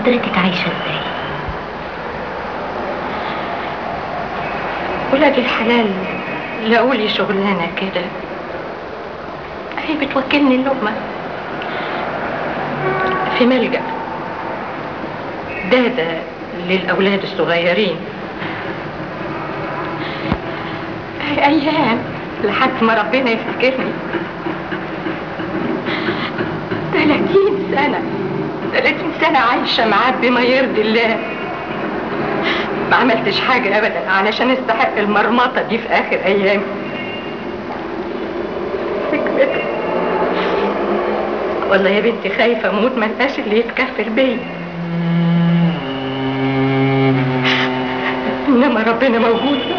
حضرتك عايشة ازاي ولاد الحلال لقوا لي شغلانة كده هي بتوكلني اللقمة في ملجأ ده ده للأولاد الصغيرين أيام لحد ما ربنا يفتكرني 30 سنة 30 سنة عايشة معاه بما يرضي الله ما عملتش حاجة أبدا علشان استحق المرمطة دي في آخر أيامي حكمته والله يا بنتي خايفة أموت ما لقاش اللي يتكفل بيا إنما ربنا موجود